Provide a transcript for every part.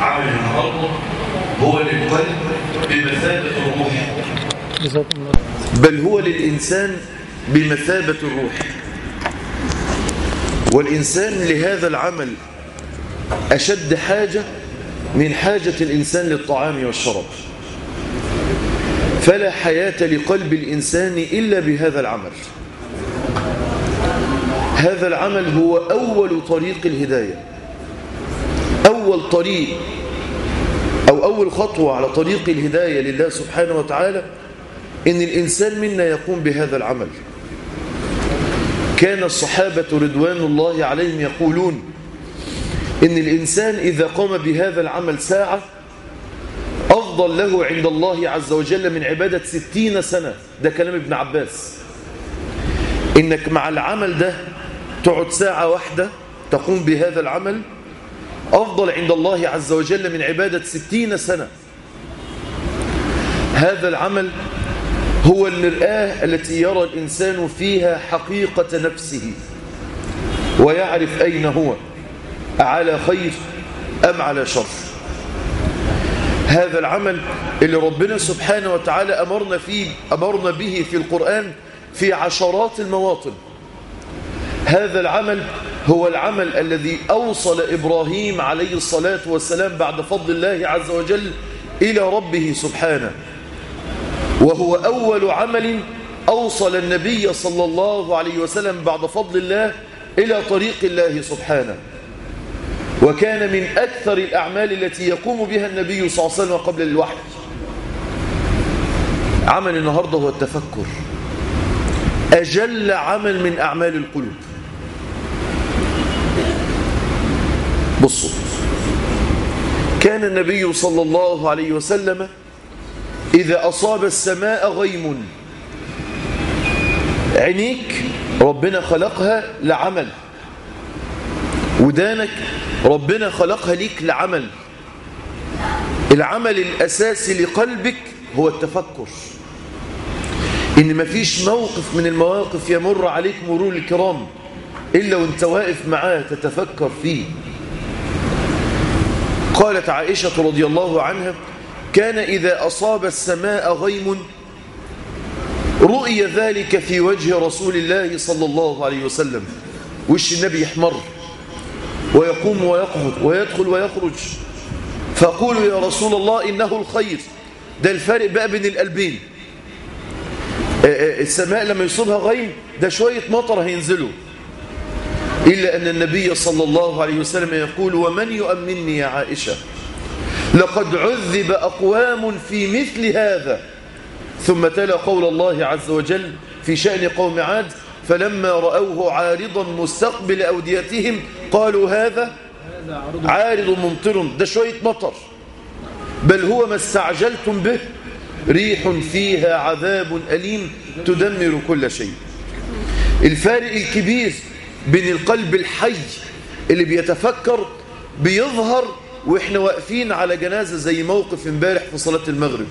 عمل النهارده هو للقلب بمثابة الروح بل هو للإنسان بمثابة الروح والإنسان لهذا العمل أشد حاجة من حاجة الإنسان للطعام والشراب فلا حياة لقلب الإنسان إلا بهذا العمل هذا العمل هو أول طريق الهداية أول طريق أو أول خطوة على طريق الهداية لله سبحانه وتعالى إن الإنسان منا يقوم بهذا العمل كان الصحابة رضوان الله عليهم يقولون إن الإنسان إذا قام بهذا العمل ساعة أفضل له عند الله عز وجل من عبادة ستين سنة ده كلام ابن عباس إنك مع العمل ده تقعد ساعة واحدة تقوم بهذا العمل أفضل عند الله عز وجل من عبادة ستين سنة هذا العمل هو المرآة التي يرى الإنسان فيها حقيقة نفسه ويعرف أين هو على خير أم على شر هذا العمل اللي ربنا سبحانه وتعالى أمرنا, فيه أمرنا به في القرآن في عشرات المواطن هذا العمل هو العمل الذي أوصل إبراهيم عليه الصلاة والسلام بعد فضل الله عز وجل إلى ربه سبحانه وهو أول عمل أوصل النبي صلى الله عليه وسلم بعد فضل الله إلى طريق الله سبحانه وكان من أكثر الأعمال التي يقوم بها النبي صلى الله عليه وسلم قبل الوحي عمل النهاردة هو التفكر أجل عمل من أعمال القلوب بصوا كان النبي صلى الله عليه وسلم إذا أصاب السماء غيم عينيك ربنا خلقها لعمل ودانك ربنا خلقها ليك لعمل العمل الأساسي لقلبك هو التفكر إن مفيش موقف من المواقف يمر عليك مرور الكرام إلا وانت واقف معاه تتفكر فيه قالت عائشة رضي الله عنها كان إذا أصاب السماء غيم رؤي ذلك في وجه رسول الله صلى الله عليه وسلم وش النبي يحمر ويقوم ويقعد ويدخل ويخرج فقول يا رسول الله إنه الخير ده الفارق بقى بين القلبين السماء لما يصيبها غيم ده شوية مطر هينزلوا إلا أن النبي صلى الله عليه وسلم يقول ومن يؤمنني يا عائشة لقد عذب أقوام في مثل هذا ثم تلا قول الله عز وجل في شأن قوم عاد فلما رأوه عارضا مستقبل أوديتهم قالوا هذا عارض ممطر ده شوية مطر بل هو ما استعجلتم به ريح فيها عذاب أليم تدمر كل شيء الفارق الكبير بين القلب الحي اللي بيتفكر بيظهر واحنا واقفين على جنازة زي موقف امبارح في صلاة المغرب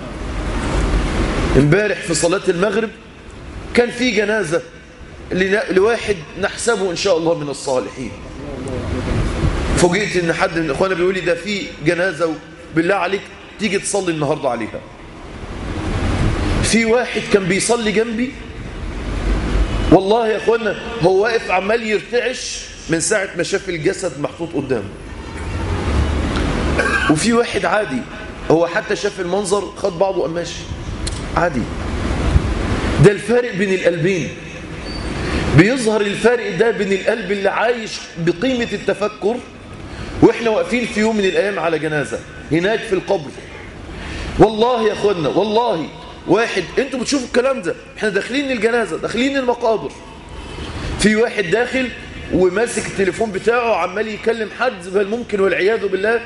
امبارح في صلاة المغرب كان في جنازة لواحد نحسبه ان شاء الله من الصالحين فوجئت ان حد من اخوانا بيقول لي ده في جنازة بالله عليك تيجي تصلي النهاردة عليها في واحد كان بيصلي جنبي والله يا اخوانا هو واقف عمال يرتعش من ساعة ما شاف الجسد محطوط قدامه وفي واحد عادي هو حتى شاف المنظر خد بعضه وقام ماشي عادي ده الفارق بين القلبين بيظهر الفارق ده بين القلب اللي عايش بقيمة التفكر واحنا واقفين في يوم من الايام على جنازة هناك في القبر والله يا اخوانا والله واحد انتوا بتشوفوا الكلام ده احنا داخلين الجنازة داخلين المقابر في واحد داخل وماسك التليفون بتاعه عمال يكلم حد بل ممكن والعياذ بالله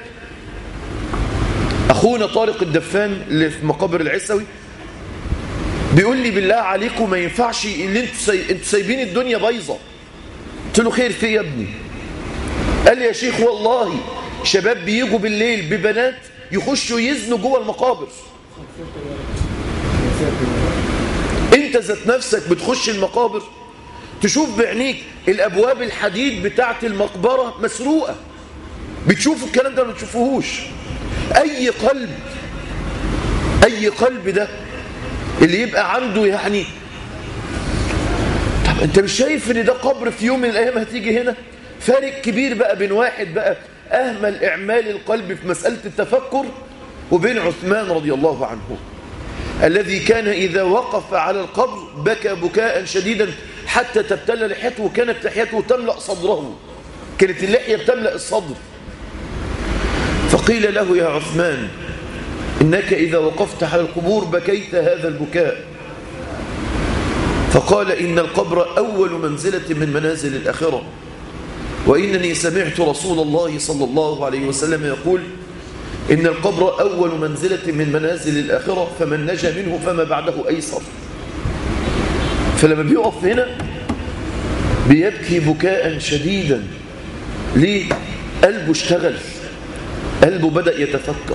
اخونا طارق الدفان اللي في مقابر العسوي بيقول لي بالله عليكم ما ينفعش اللي انتوا سي... انتوا سايبين الدنيا بايظه قلت له خير في يا ابني قال لي يا شيخ والله شباب بيجوا بالليل ببنات يخشوا يزنوا جوه المقابر انت ذات نفسك بتخش المقابر تشوف بعينيك الابواب الحديد بتاعت المقبره مسروقه بتشوفوا الكلام ده ما بتشوفوهوش أي قلب أي قلب ده اللي يبقى عنده يعني طب أنت مش شايف إن ده قبر في يوم من الأيام هتيجي هنا فارق كبير بقى بين واحد بقى أهمل إعمال القلب في مسألة التفكر وبين عثمان رضي الله عنه الذي كان إذا وقف على القبر بكى بكاء شديدا حتى تبتل لحيته وكانت لحيته تملأ صدره كانت اللحية بتملأ الصدر فقيل له يا عثمان إنك إذا وقفت على القبور بكيت هذا البكاء فقال إن القبر أول منزلة من منازل الآخرة وإنني سمعت رسول الله صلى الله عليه وسلم يقول إن القبر أول منزلة من منازل الآخرة فمن نجا منه فما بعده أيسر فلما بيقف هنا بيبكي بكاء شديدا ليه؟ قلبه اشتغل قلبه بدأ يتفكر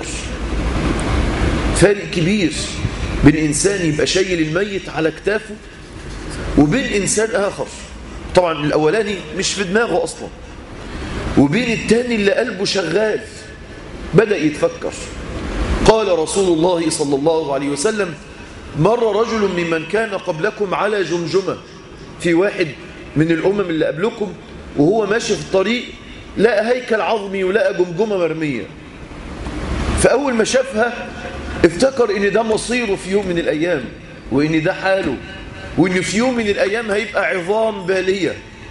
فارق كبير بين إنسان يبقى شايل الميت على كتافه وبين إنسان آخر طبعا الأولاني مش في دماغه أصلا وبين التاني اللي قلبه شغال بدأ يتفكر قال رسول الله صلى الله عليه وسلم مر رجل ممن كان قبلكم على جمجمة في واحد من الأمم اللي قبلكم وهو ماشي في الطريق لقى هيكل عظمي ولقى جمجمة مرمية فأول ما شافها افتكر ان ده مصيره في يوم من الأيام وان ده حاله وان في يوم من الأيام هيبقى عظام بالية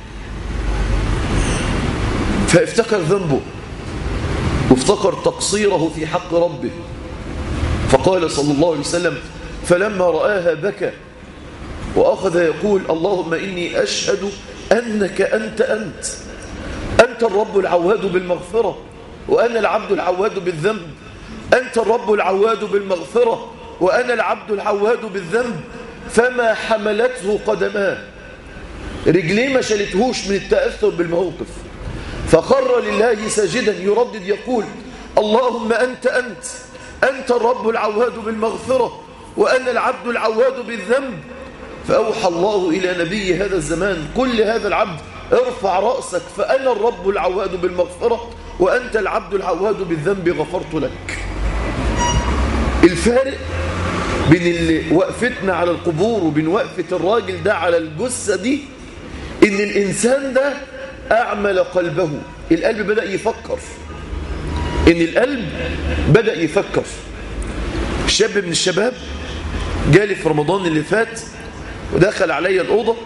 فافتكر ذنبه وافتكر تقصيره في حق ربه فقال صلى الله عليه وسلم فلما رآها بكى وأخذ يقول اللهم إني أشهد أنك أنت أنت أنت الرب العواد بالمغفرة وأنا العبد العواد بالذنب أنت الرب العواد بالمغفرة وأنا العبد العواد بالذنب فما حملته قدماه رجليه ما شالتهوش من التأثر بالموقف فخر لله ساجدا يردد يقول اللهم أنت أنت أنت الرب العواد بالمغفرة وأنا العبد العواد بالذنب فأوحى الله إلى نبي هذا الزمان كل هذا العبد ارفع رأسك فأنا الرب العواد بالمغفرة وأنت العبد العواد بالذنب غفرت لك الفارق بين اللي وقفتنا على القبور وبين وقفة الراجل ده على الجثة دي إن الإنسان ده أعمل قلبه القلب بدأ يفكر إن القلب بدأ يفكر شاب من الشباب جالي في رمضان اللي فات ودخل عليا الأوضة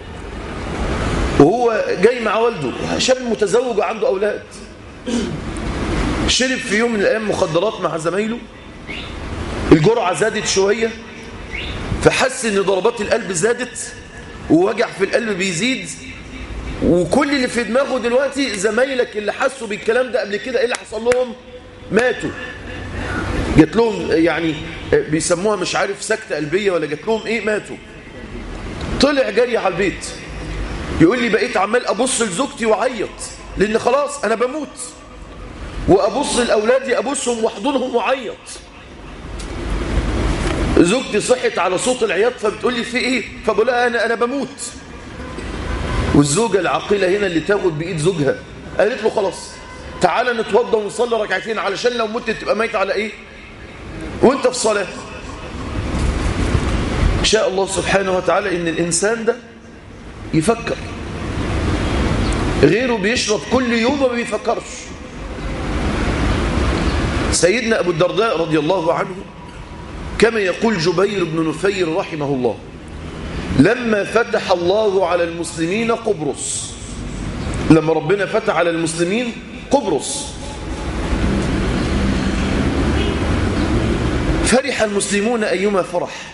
وهو جاي مع والده شاب متزوج وعنده أولاد شرب في يوم من الأيام مخدرات مع زمايله الجرعة زادت شوية فحس ان ضربات القلب زادت ووجع في القلب بيزيد وكل اللي في دماغه دلوقتي زمايلك اللي حسوا بالكلام ده قبل كده ايه اللي حصل لهم ماتوا جات لهم يعني بيسموها مش عارف سكتة قلبية ولا جات لهم ايه ماتوا طلع جري على البيت يقول لي بقيت عمال ابص لزوجتي وعيط لان خلاص انا بموت وابص لاولادي ابصهم واحضنهم وعيط زوجتي صحت على صوت العياط فبتقول لي في ايه فبقول لها انا انا بموت والزوجه العاقله هنا اللي تاخد بايد زوجها قالت له خلاص تعالى نتوضى ونصلي ركعتين علشان لو مت تبقى ميت على ايه وانت في صلاه شاء الله سبحانه وتعالى ان الانسان ده يفكر غيره بيشرب كل يوم وما بيفكرش سيدنا ابو الدرداء رضي الله عنه كما يقول جبير بن نفير رحمه الله لما فتح الله على المسلمين قبرص لما ربنا فتح على المسلمين قبرص فرح المسلمون أيما فرح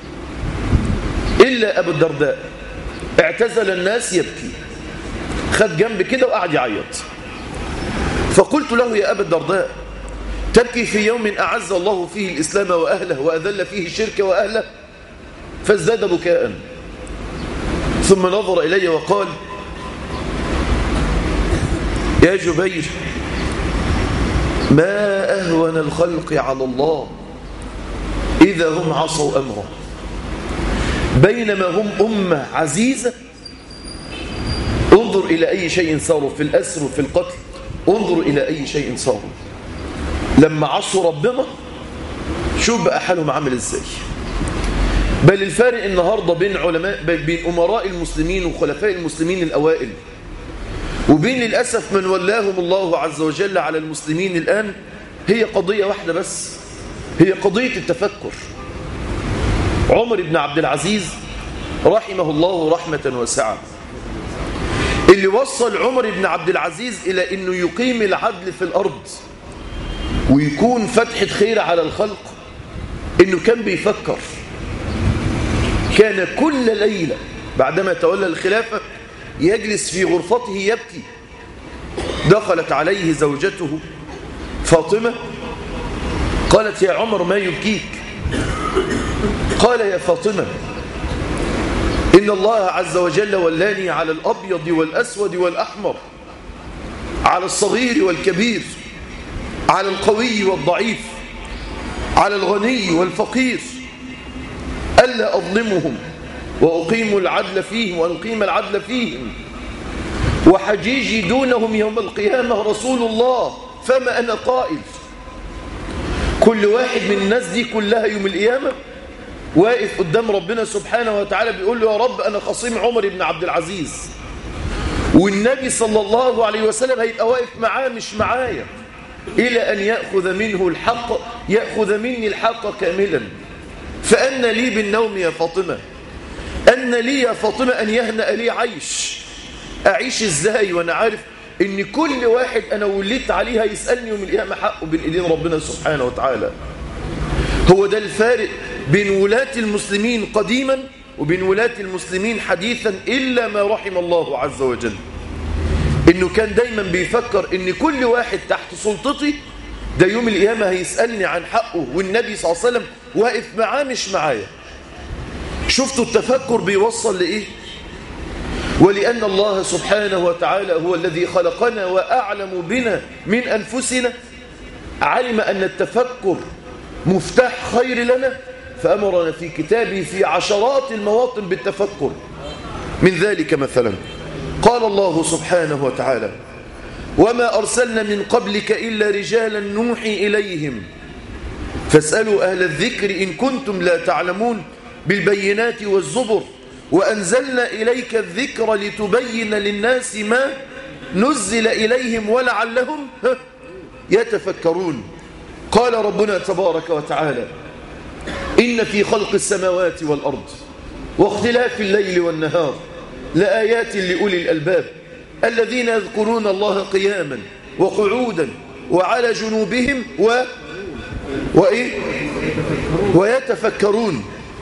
إلا أبو الدرداء اعتزل الناس يبكي خد جنب كده وقعد يعيط فقلت له يا أبا الدرداء تبكي في يوم أعز الله فيه الإسلام وأهله وأذل فيه الشرك وأهله فازداد بكاء ثم نظر إلي وقال يا جبير ما أهون الخلق على الله إذا هم عصوا أمره بينما هم أمة عزيزة انظر إلى أي شيء صاروا في الأسر وفي القتل انظر إلى أي شيء صاروا لما عصوا ربنا شوف بقى حالهم عامل ازاي بل الفارق النهاردة بين علماء بين أمراء المسلمين وخلفاء المسلمين الأوائل وبين للأسف من ولاهم الله عز وجل على المسلمين الآن هي قضية واحدة بس هي قضية التفكر عمر بن عبد العزيز رحمه الله رحمة واسعة اللي وصل عمر بن عبد العزيز إلى أنه يقيم العدل في الأرض ويكون فتحة خير على الخلق أنه كان بيفكر كان كل ليلة بعدما تولى الخلافة يجلس في غرفته يبكي دخلت عليه زوجته فاطمة قالت يا عمر ما يبكيك قال يا فاطمة إن الله عز وجل ولاني على الأبيض والأسود والأحمر على الصغير والكبير على القوي والضعيف على الغني والفقير ألا أظلمهم وأقيم العدل فيهم وأقيم العدل فيهم وحجيجي دونهم يوم القيامة رسول الله فما أنا قائل كل واحد من الناس دي كلها يوم القيامة واقف قدام ربنا سبحانه وتعالى بيقول له يا رب أنا خصيم عمر بن عبد العزيز والنبي صلى الله عليه وسلم هيبقى واقف معاه مش معايا إلى أن يأخذ منه الحق يأخذ مني الحق كاملا فأن لي بالنوم يا فاطمة أن لي يا فاطمة أن يهنأ لي عيش أعيش إزاي وأنا عارف إن كل واحد أنا وليت عليه هيسألني يوم القيامة حقه بين إيدين ربنا سبحانه وتعالى هو ده الفارق بين ولاة المسلمين قديما وبين ولاة المسلمين حديثا إلا ما رحم الله عز وجل إنه كان دايما بيفكر إن كل واحد تحت سلطتي ده يوم القيامة هيسألني عن حقه والنبي صلى الله عليه وسلم واقف معاه مش معايا شفتوا التفكر بيوصل لإيه ولأن الله سبحانه وتعالى هو الذي خلقنا وأعلم بنا من أنفسنا علم أن التفكر مفتاح خير لنا فأمرنا في كتابه في عشرات المواطن بالتفكر من ذلك مثلا قال الله سبحانه وتعالى وما أرسلنا من قبلك إلا رجالا نوحي إليهم فاسألوا أهل الذكر إن كنتم لا تعلمون بالبينات والزبر وأنزلنا إليك الذكر لتبين للناس ما نزل إليهم ولعلهم يتفكرون قال ربنا تبارك وتعالى إن في خلق السماوات والأرض واختلاف الليل والنهار لآيات لأولي الألباب الذين يذكرون الله قياما وقعودا وعلى جنوبهم و وإيه ويتفكرون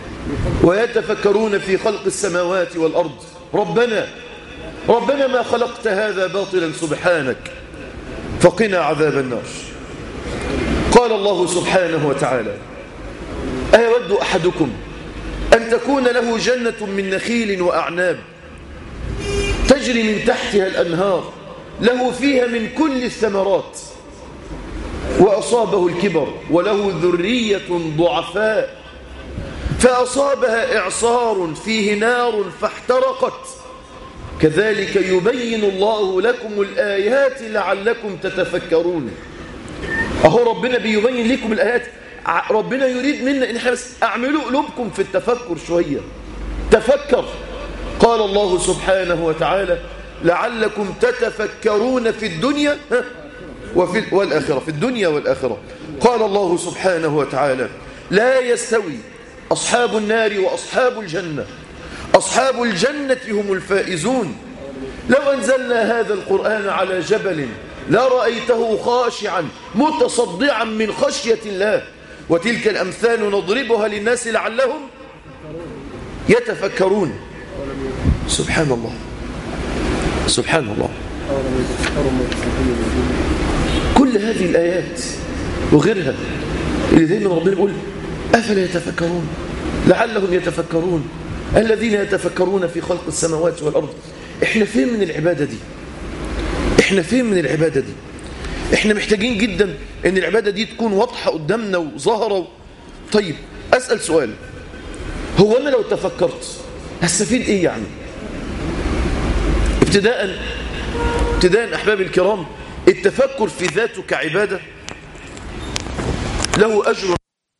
ويتفكرون في خلق السماوات والأرض ربنا ربنا ما خلقت هذا باطلا سبحانك فقنا عذاب النار قال الله سبحانه وتعالى أيود أحدكم أن تكون له جنة من نخيل وأعناب تجري من تحتها الأنهار له فيها من كل الثمرات وأصابه الكبر وله ذرية ضعفاء فأصابها إعصار فيه نار فاحترقت كذلك يبين الله لكم الآيات لعلكم تتفكرون أهو ربنا بيبين لكم الآيات ربنا يريد منا إن احنا بس أعملوا قلوبكم في التفكر شوية تفكر قال الله سبحانه وتعالى لعلكم تتفكرون في الدنيا وفي والآخرة في الدنيا والآخرة قال الله سبحانه وتعالى لا يستوي أصحاب النار وأصحاب الجنة أصحاب الجنة هم الفائزون لو أنزلنا هذا القرآن على جبل لرأيته خاشعا متصدعا من خشية الله وتلك الأمثال نضربها للناس لعلهم يتفكرون سبحان الله سبحان الله كل هذه الآيات وغيرها اللي دايما ربنا يقول أفلا يتفكرون لعلهم يتفكرون الذين يتفكرون في خلق السماوات والأرض احنا فين من العبادة دي احنا فين من العبادة دي احنا محتاجين جدا ان العبادة دي تكون واضحة قدامنا وظاهرة طيب أسأل سؤال هو أنا لو تفكرت هستفيد ايه يعني ابتداء ابتداء أحبابي الكرام التفكر في ذاته كعبادة له أجر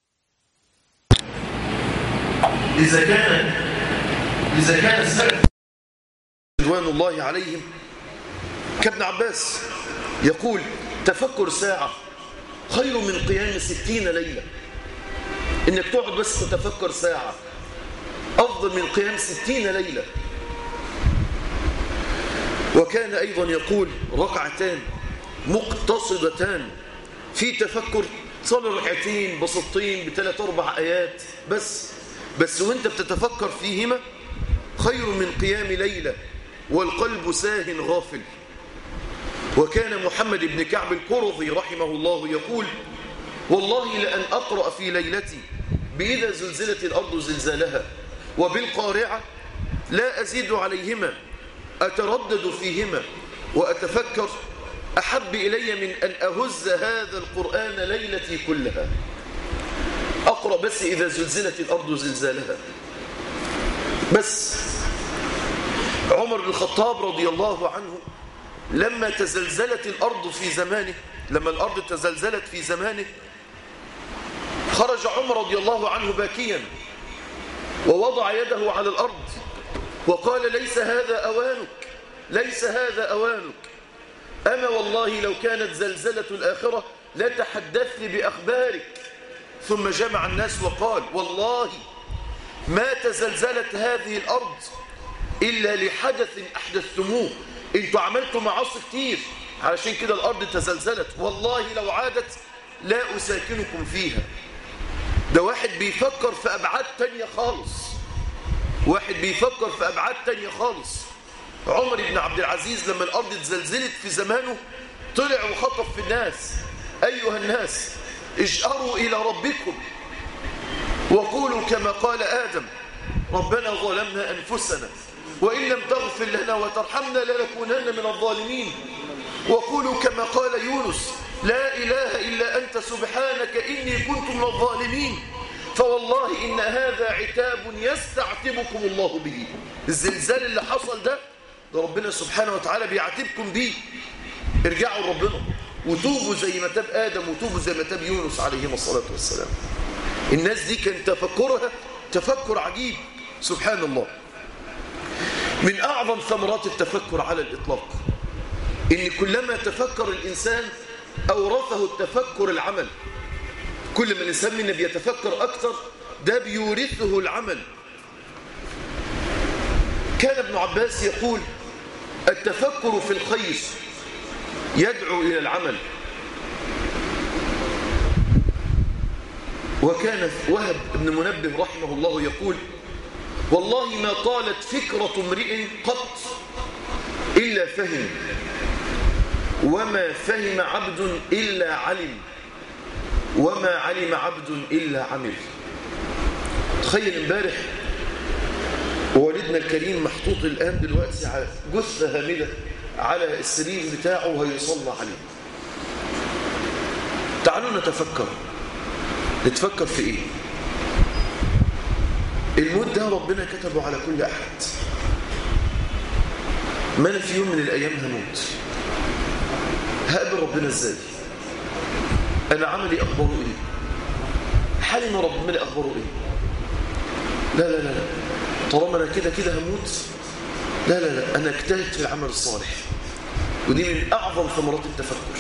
إذا كان إذا كان السلف رضوان الله عليهم كابن عباس يقول تفكر ساعة خير من قيام ستين ليلة إنك تقعد بس تتفكر ساعة أفضل من قيام ستين ليلة وكان أيضا يقول ركعتان مقتصدتان في تفكر صلي ركعتين بسطين بثلاث أربع آيات بس بس وانت بتتفكر فيهما خير من قيام ليلة والقلب ساه غافل وكان محمد بن كعب القرظي رحمه الله يقول والله لأن أقرأ في ليلتي بإذا زلزلت الأرض زلزالها وبالقارعة لا أزيد عليهما أتردد فيهما وأتفكر أحب إلي من أن أهز هذا القرآن ليلتي كلها أقرأ بس إذا زلزلت الأرض زلزالها بس عمر بن الخطاب رضي الله عنه لما تزلزلت الأرض في زمانه لما الأرض تزلزلت في زمانه خرج عمر رضي الله عنه باكيا ووضع يده على الأرض وقال ليس هذا أوانك ليس هذا أوانك أما والله لو كانت زلزلة الآخرة لتحدثت بأخبارك ثم جمع الناس وقال والله ما تزلزلت هذه الأرض إلا لحدث أحدثتموه انتوا عملتوا معاصي كتير علشان كده الأرض تزلزلت والله لو عادت لا أساكنكم فيها ده واحد بيفكر في أبعاد تانية خالص واحد بيفكر في أبعاد تانية خالص عمر بن عبد العزيز لما الأرض اتزلزلت في زمانه طلع وخطب في الناس أيها الناس اجأروا إلى ربكم وقولوا كما قال آدم ربنا ظلمنا أنفسنا وإن لم تغفر لنا وترحمنا لنكونن من الظالمين وقولوا كما قال يونس لا إله إلا أنت سبحانك إني كنت من الظالمين فوالله إن هذا عتاب يستعتبكم الله به الزلزال اللي حصل ده ده ربنا سبحانه وتعالى بيعاتبكم بيه ارجعوا لربنا وتوبوا زي ما تاب آدم وتوبوا زي ما تاب يونس عليهم الصلاة والسلام الناس دي كان تفكرها تفكر عجيب سبحان الله من أعظم ثمرات التفكر على الإطلاق إن كلما تفكر الإنسان أورثه التفكر العمل كل ما الإنسان منا بيتفكر أكثر ده بيورثه العمل كان ابن عباس يقول التفكر في الخير يدعو إلى العمل وكان وهب بن منبه رحمه الله يقول والله ما طالت فكرة امرئ قط إلا فهم وما فهم عبد إلا علم وما علم عبد إلا عمل تخيل امبارح والدنا الكريم محطوط الآن دلوقتي على جثة هامدة على السرير بتاعه وهيصلى عليه تعالوا نتفكر نتفكر في ايه الموت ده ربنا كتبه على كل احد ما انا في يوم من الايام هموت هقابل ربنا ازاي انا عملي اخباره ايه حالي ما ربنا اخباره ايه لا لا لا لا طالما انا كده كده هموت لا لا لا انا اجتهد في العمل الصالح ودي من اعظم ثمرات التفكر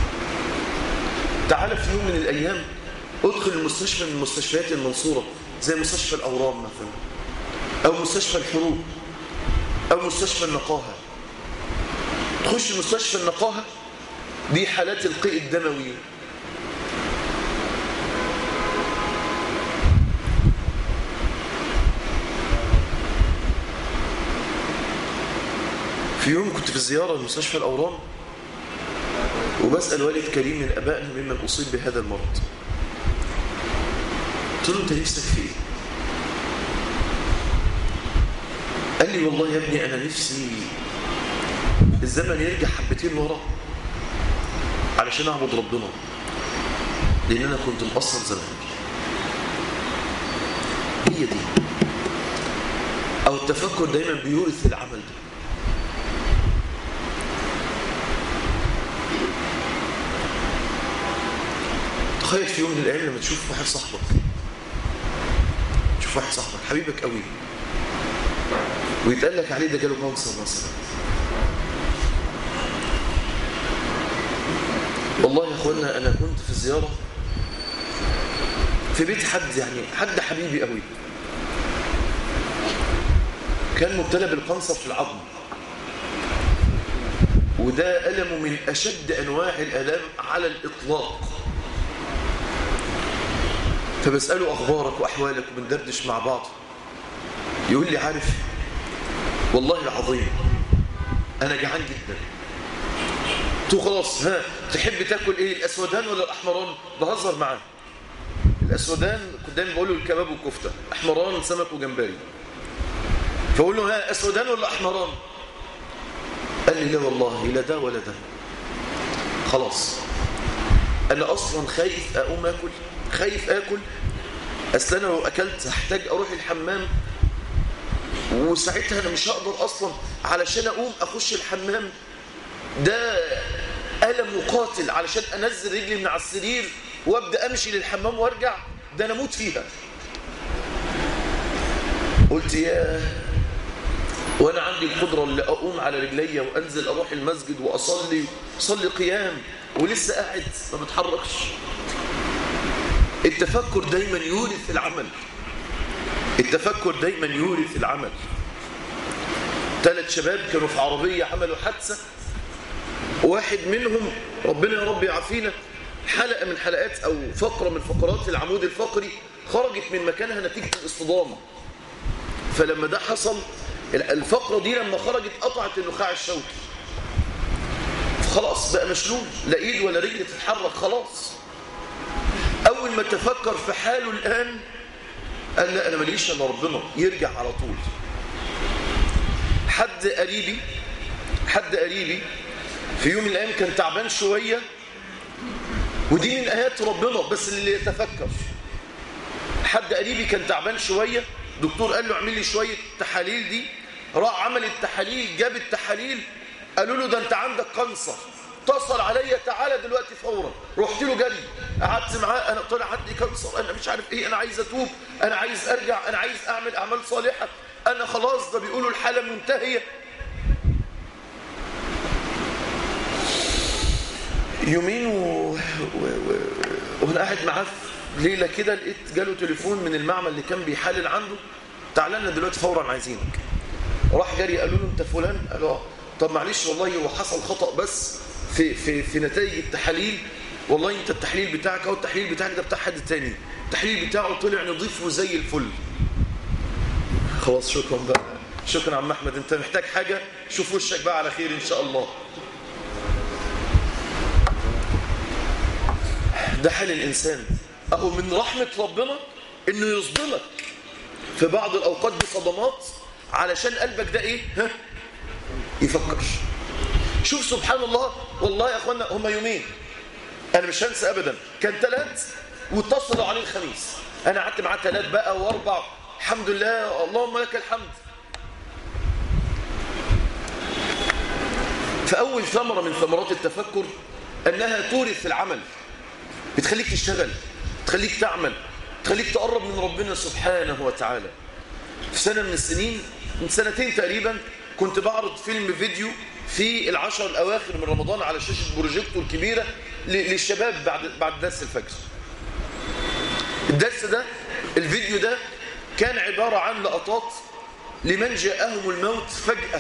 تعال في يوم من الايام ادخل المستشفى من مستشفيات المنصورة زي مستشفى الأورام مثلا أو مستشفى الحروب أو مستشفى النقاهة تخش مستشفى النقاهة دي حالات القيء الدموي في يوم كنت في زيارة لمستشفى الأورام وبسأل والد كريم من أبائنا ممن أصيب بهذا المرض قلت له انت نفسك في ايه قال لي والله يا ابني انا نفسي الزمن يرجع حبتين ورا علشان اعبد ربنا لان انا كنت مقصر زمان هي دي او التفكر دايما بيورث العمل ده تخيل في يوم من الايام لما تشوف واحد صاحبك تشوف واحد صاحبك حبيبك قوي ويتقال لك عليه ده جاله كانسر مثلا والله يا اخوانا انا كنت في زياره في بيت حد يعني حد حبيبي قوي كان مبتلى بالقنصر في العظم وده ألم من أشد أنواع الألام على الإطلاق فبسأله أخبارك وأحوالك وبندردش مع بعض يقول لي عارف والله العظيم أنا جعان جدا تو خلاص ها تحب تاكل ايه الاسودان ولا الاحمران بهزر معاه الاسودان كنت دايما بقول له الكباب والكفته احمران سمك وجمبري فاقول له ها اسودان ولا احمران قال لي لا والله لا ده ولا ده خلاص انا اصلا خايف اقوم اكل خايف اكل اصل انا لو اكلت هحتاج اروح الحمام وساعتها انا مش هقدر اصلا علشان اقوم اخش الحمام ده ألم وقاتل علشان أنزل رجلي من على السرير وأبدأ أمشي للحمام وأرجع ده أنا أموت فيها قلت يا وأنا عندي القدرة اللي أقوم على رجلي وأنزل أروح المسجد وأصلي أصلي قيام ولسه قاعد ما بتحركش التفكر دايما يورث العمل التفكر دايما يورث العمل ثلاث شباب كانوا في عربية عملوا حادثة واحد منهم ربنا يا رب يعافينا حلقة من حلقات أو فقرة من فقرات العمود الفقري خرجت من مكانها نتيجة الاصطدام فلما ده حصل الفقرة دي لما خرجت قطعت النخاع الشوكي خلاص بقى مشلول لا ايد ولا رجل تتحرك خلاص أول ما تفكر في حاله الآن قال لا أنا ماليش إلا ربنا يرجع على طول حد قريبي حد قريبي في يوم من الأيام كان تعبان شوية ودي من آيات ربنا بس اللي يتفكر حد قريبي كان تعبان شوية دكتور قال له اعمل لي شوية تحاليل دي راح عمل التحاليل جاب التحاليل قالوا له ده انت عندك كانسر اتصل عليا تعالى دلوقتي فورا رحت له جري قعدت معاه انا طلع عندي كانسر انا مش عارف ايه انا عايز اتوب انا عايز ارجع انا عايز اعمل اعمال صالحه انا خلاص ده بيقولوا الحاله منتهيه يومين و... و... و... وانا قاعد معاه في ليله كده لقيت جاله تليفون من المعمل اللي كان بيحلل عنده تعالى لنا دلوقتي فورا عايزينك راح جري قالوا له انت فلان قالوا اه طب معلش والله هو حصل خطأ بس في في في نتائج التحاليل والله انت التحليل بتاعك او التحليل بتاعك ده بتاع حد تاني التحليل بتاعه طلع نظيف وزي الفل خلاص شكرا بقى شكرا عم احمد انت محتاج حاجه شوف وشك بقى على خير ان شاء الله ده حال الانسان اهو من رحمه ربنا انه يصدمك في بعض الاوقات بصدمات علشان قلبك ده ايه ها يفكر شوف سبحان الله والله يا اخوانا هما يومين انا مش هنسى ابدا كان ثلاث واتصلوا عليه الخميس انا قعدت معاه ثلاث بقى واربع الحمد لله اللهم لك الحمد فاول ثمره من ثمرات التفكر انها تورث العمل بتخليك تشتغل تخليك تعمل تخليك تقرب من ربنا سبحانه وتعالى في سنه من السنين من سنتين تقريبا كنت بعرض فيلم فيديو في العشر الأواخر من رمضان على شاشة بروجيكتور كبيرة للشباب بعد بعد درس الفجر الدرس ده الفيديو ده كان عبارة عن لقطات لمن جاءهم الموت فجأة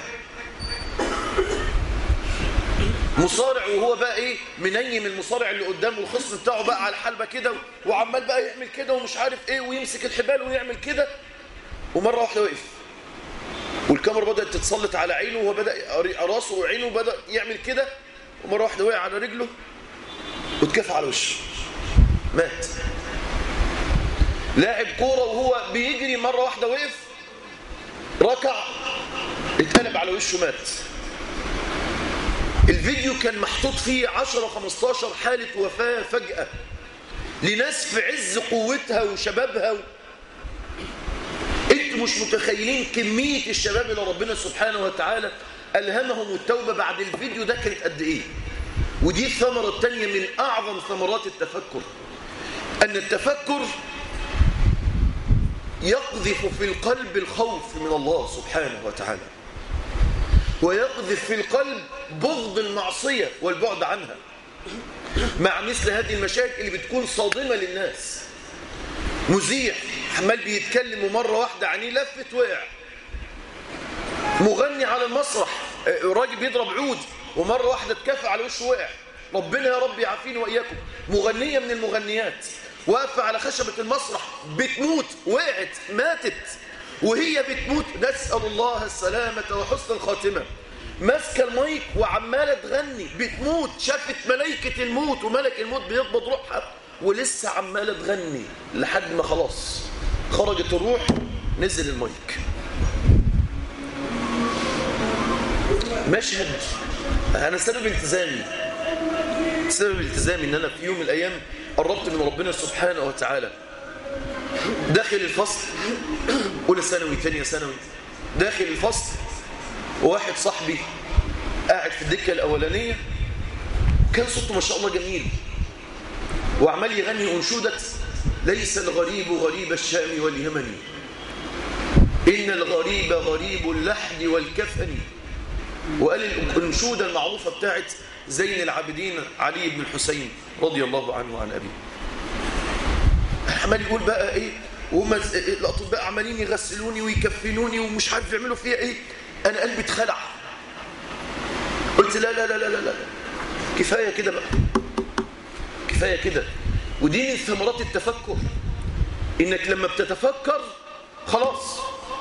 مصارع وهو بقى ايه منيم المصارع اللي قدامه الخصم بتاعه بقى على الحلبة كده وعمال بقى يعمل كده ومش عارف ايه ويمسك الحبال ويعمل كده ومرة واحدة وقف والكاميرا بدأت تتسلط على عينه وهو بدأ راسه وعينه بدأ يعمل كده ومرة واحدة وقع على رجله واتكفى على وشه مات لاعب كورة وهو بيجري مرة واحدة وقف ركع اتقلب على وشه مات الفيديو كان محطوط فيه 10 15 حالة وفاة فجأة لناس في عز قوتها وشبابها و... انتوا مش متخيلين كمية الشباب اللي ربنا سبحانه وتعالى ألهمهم التوبة بعد الفيديو ده كانت قد ايه ودي الثمرة التانية من أعظم ثمرات التفكر أن التفكر يقذف في القلب الخوف من الله سبحانه وتعالى ويقذف في القلب بغض المعصية والبعد عنها مع مثل هذه المشاكل اللي بتكون صادمة للناس مذيع عمال بيتكلم ومرة واحدة عينيه لفت وقع مغني على المسرح راجل بيضرب عود ومرة واحدة اتكفى على وشه وقع ربنا يا رب يعافيني وإياكم مغنية من المغنيات واقفة على خشبة المسرح بتموت وقعت ماتت وهي بتموت نسأل الله السلامة وحسن الخاتمة ماسكه المايك وعمالة تغني بتموت شافت ملائكة الموت وملك الموت بيقبض روحها ولسه عمالة تغني لحد ما خلاص خرجت الروح نزل المايك مشهد أنا سبب التزامي سبب التزامي إن أنا في يوم من الأيام قربت من ربنا سبحانه وتعالى داخل الفصل أولى ثانوي ثانيه ثانوي داخل الفصل وواحد صاحبي قاعد في الدكة الأولانية كان صوته ما شاء الله جميل وعمال يغني أنشودة ليس الغريب غريب الشام واليمن إن الغريب غريب اللحد والكفن وقال الأنشودة المعروفة بتاعت زين العابدين علي بن الحسين رضي الله عنه وعن أبيه عمال يقول بقى إيه وهم الأطباء عمالين يغسلوني ويكفنوني ومش عارف يعملوا فيها إيه أنا قلبي اتخلع قلت لا لا لا لا لا كفاية كده بقى كفاية كده ودي من ثمرات التفكر إنك لما بتتفكر خلاص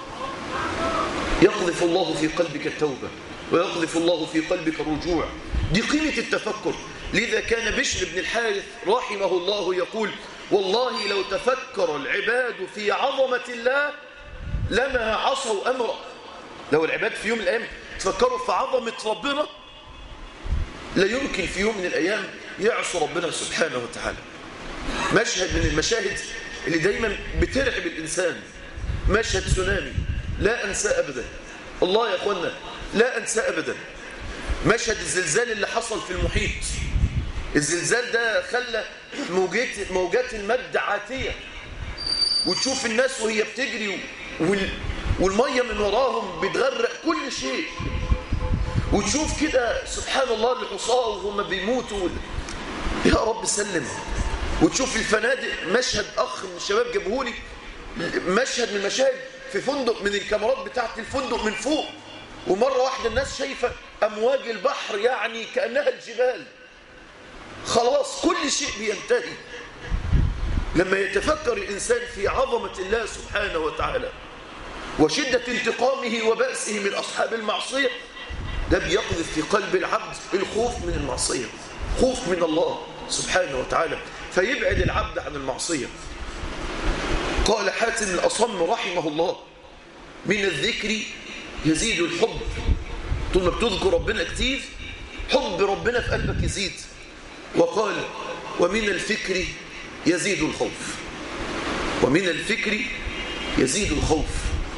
يقذف الله في قلبك التوبة ويقذف الله في قلبك الرجوع دي قيمة التفكر لذا كان بشر بن الحارث رحمه الله يقول والله لو تفكر العباد في عظمة الله لما عصوا أمره لو العباد في يوم من الأيام تفكروا في عظمة ربنا لا يمكن في يوم من الأيام يعصوا ربنا سبحانه وتعالى مشهد من المشاهد اللي دايما بترعب الإنسان مشهد تسونامي لا أنسى أبدا الله يا أخوانا لا أنسى أبدا مشهد الزلزال اللي حصل في المحيط الزلزال ده خلى موجات, موجات المد عاتية وتشوف الناس وهي بتجري وال والمية من وراهم بتغرق كل شيء وتشوف كده سبحان الله الحصاة وهم بيموتوا يا رب سلم وتشوف الفنادق مشهد أخ من الشباب جابهولي مشهد من المشاهد في فندق من الكاميرات بتاعت الفندق من فوق ومرة واحدة الناس شايفة أمواج البحر يعني كأنها الجبال خلاص كل شيء بينتهي لما يتفكر الإنسان في عظمة الله سبحانه وتعالى وشدة انتقامه وبأسه من أصحاب المعصية ده بيقذف في قلب العبد الخوف من المعصية خوف من الله سبحانه وتعالى فيبعد العبد عن المعصية قال حاتم الأصم رحمه الله من الذكر يزيد الحب طول ما بتذكر ربنا كتير حب ربنا في قلبك يزيد وقال ومن الفكر يزيد الخوف ومن الفكر يزيد الخوف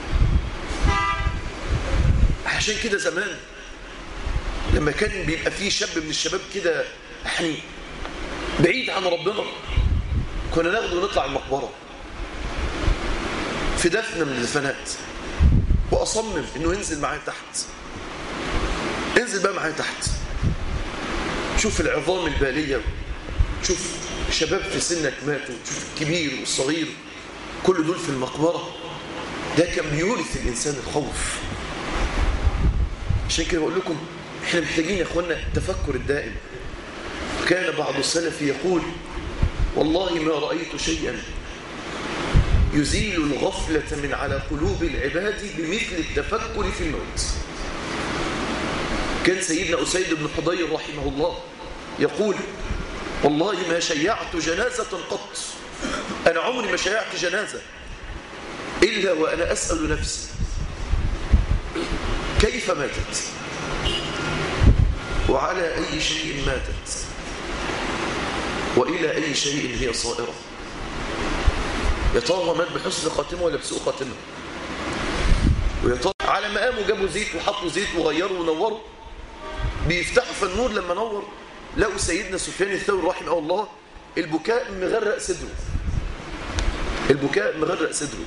عشان كده زمان لما كان بيبقى فيه شاب من الشباب كده يعني بعيد عن ربنا كنا ناخده ونطلع المقبرة في دفنة من الدفنات وأصمم إنه ينزل معايا تحت انزل بقى معايا تحت شوف العظام البالية شوف شباب في سنك ماتوا شوف الكبير والصغير كل دول في المقبرة ده كان بيورث الإنسان الخوف عشان كده بقول لكم احنا محتاجين يا اخوانا التفكر الدائم كان بعض السلف يقول والله ما رأيت شيئا يزيل الغفلة من على قلوب العباد بمثل التفكر في الموت كان سيدنا أسيد بن حضير رحمه الله يقول والله ما شيعت جنازة قط أنا عمري ما شيعت جنازة إلا وأنا أسأل نفسي كيف ماتت وعلى أي شيء ماتت وإلى أي شيء هي صائرة يا ترى مات بحسن خاتمه ولا بسوء خاتمه ويا ترى على ما قاموا جابوا زيت وحطوا زيت وغيروا ونوروا بيفتحوا في النور لما نور لقوا سيدنا سفيان الثوري رحمه الله البكاء مغرق صدره البكاء مغرق صدره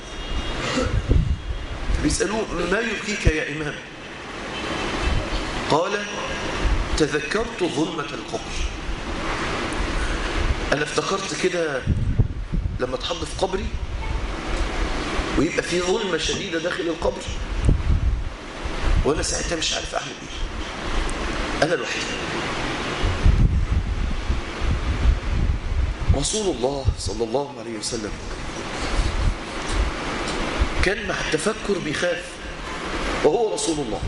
بيسألوه ما يبكيك يا إمام قال تذكرت ظلمة القبر أنا افتكرت كده لما اتحط في قبري ويبقى في ظلمة شديدة داخل القبر وأنا ساعتها مش عارف أعمل إيه أنا الوحيد رسول الله صلى الله عليه وسلم كان مع التفكر بيخاف وهو رسول الله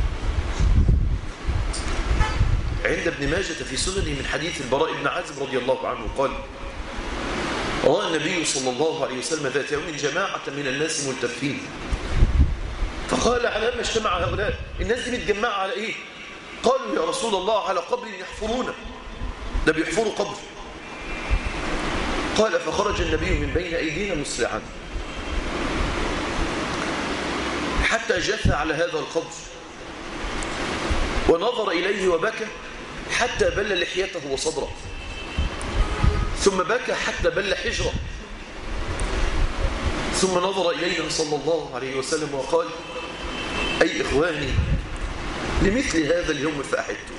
عند ابن ماجة في سننه من حديث البراء بن عازب رضي الله عنه قال رأى النبي صلى الله عليه وسلم ذات يوم جماعة من الناس ملتفين فقال على ما اجتمع هؤلاء الناس دي متجمعة على ايه قالوا يا رسول الله على قبر يحفرونه ده بيحفروا قبر قال فخرج النبي من بين أيدينا مسرعا حتى جث على هذا القبر ونظر إليه وبكى حتى بل لحيته وصدره ثم بكى حتى بل حجره ثم نظر إلينا صلى الله عليه وسلم وقال أي إخواني لمثل هذا اليوم فأحدت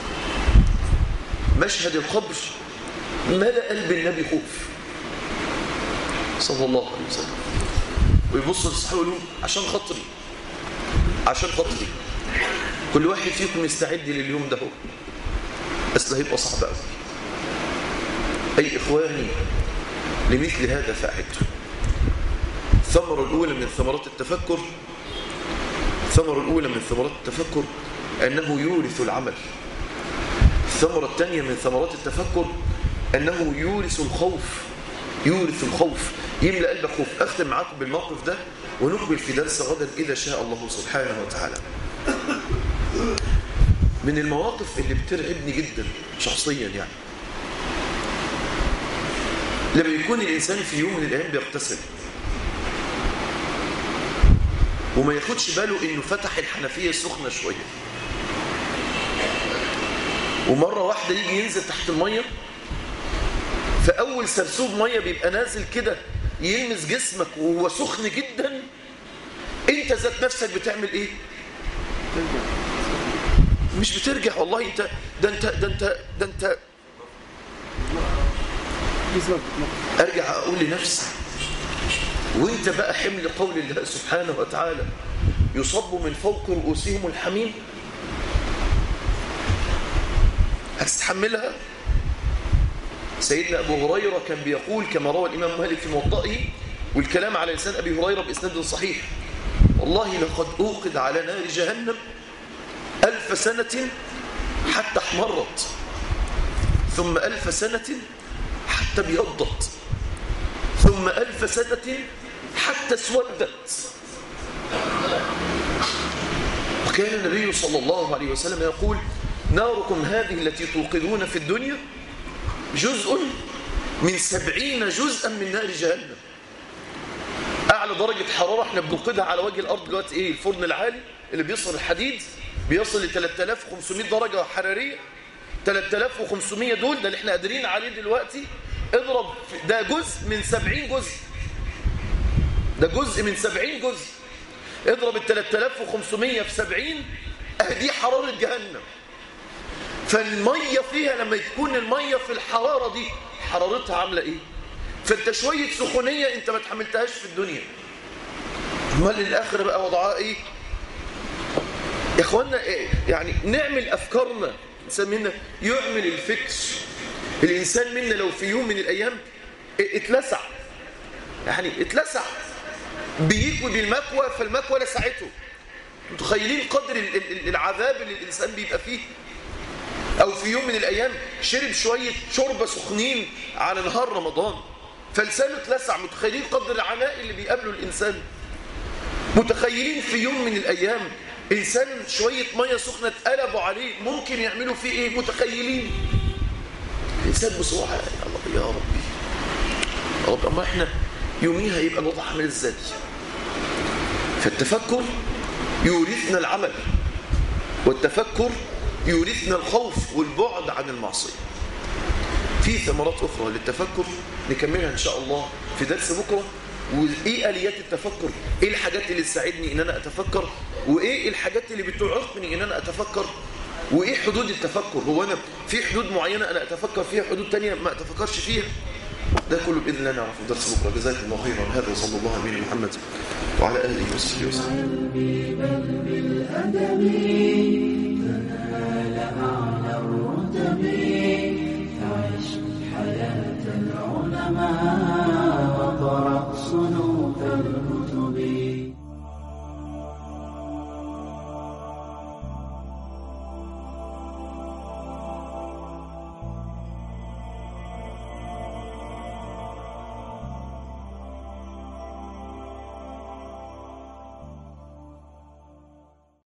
مشهد القبر ملأ قلب النبي خوف صلى الله عليه وسلم ويبص للصحابة ويقول عشان خاطري عشان خاطري كل واحد فيكم يستعد لليوم ده هو أصل هيبقى صعب قوي أي إخواني لمثل هذا فأعدت الثمرة الأولى من ثمرات التفكر الثمرة الأولى من ثمرات التفكر أنه يورث العمل الثمرة الثانية من ثمرات التفكر أنه يورث الخوف يورث الخوف يملأ قلبك خوف أختم معاكم بالموقف ده ونقبل في درس غدا إذا شاء الله سبحانه وتعالى من المواقف اللي بترعبني جدا شخصيا يعني لما يكون الإنسان في يوم من الأيام بيغتسل وما ياخدش باله إنه فتح الحنفية سخنة شوية ومرة واحدة يجي ينزل تحت المية فأول سرسوب مية بيبقى نازل كده يلمس جسمك وهو سخن جدا انت ذات نفسك بتعمل ايه مش بترجع والله انت ده انت ده انت ده انت ارجع اقول لنفسي وانت بقى حمل قول الله سبحانه وتعالى يصب من فوق رؤوسهم الحميم هتستحملها سيدنا أبو هريرة كان بيقول كما روى الإمام مالك في موطئه والكلام على لسان أبي هريرة بإسناد صحيح والله لقد أوقد على نار جهنم ألف سنة حتى احمرت ثم ألف سنة حتى ابيضت ثم ألف سنة حتى اسودت وكان النبي صلى الله عليه وسلم يقول ناركم هذه التي توقدون في الدنيا جزء من سبعين جزءا من نار جهنم أعلى درجة حرارة احنا بنوقدها على وجه الأرض دلوقتي إيه الفرن العالي اللي بيصل الحديد بيصل ل 3500 درجة حرارية 3500 دول ده اللي احنا قادرين عليه دلوقتي اضرب ده جزء من 70 جزء ده جزء من 70 جزء اضرب ال 3500 في 70 دي حرارة جهنم فالمية فيها لما تكون المية في الحرارة دي حرارتها عاملة ايه فانت شوية سخونية انت ما تحملتهاش في الدنيا امال الاخر بقى وضعها ايه يا اخوانا إيه؟ يعني نعمل افكارنا الانسان منا يعمل الفكر الانسان منا لو في يوم من الايام اتلسع يعني اتلسع بيكوي بالمكوى فالمكوى لسعته متخيلين قدر العذاب اللي الانسان بيبقى فيه او في يوم من الايام شرب شوية شوربه سخنين على نهار رمضان فلسانه اتلسع متخيلين قدر العناء اللي بيقابله الانسان متخيلين في يوم من الايام انسان شوية مية سخنة اتقلبوا عليه ممكن يعملوا فيه ايه متخيلين الانسان بصراحة يا ربي يا ربي يا رب اما احنا يوميها يبقى الوضع عامل ازاي فالتفكر يورثنا العمل والتفكر يورثنا الخوف والبعد عن المعصية في ثمرات أخرى للتفكر نكملها إن شاء الله في درس بكرة وايه اليات التفكر ايه الحاجات اللي تساعدني ان انا اتفكر وايه الحاجات اللي بتعرقني ان انا اتفكر وايه حدود التفكر هو انا في حدود معينه انا اتفكر فيها حدود تانية ما اتفكرش فيها ده كله باذن الله نعرفه في درس بكره جزاكم الله خيرا هذا وصلى الله على نبينا محمد وعلى اله وصحبه وسلم بل بالأدب تنال أعلى الرتب فعش حياة العلماء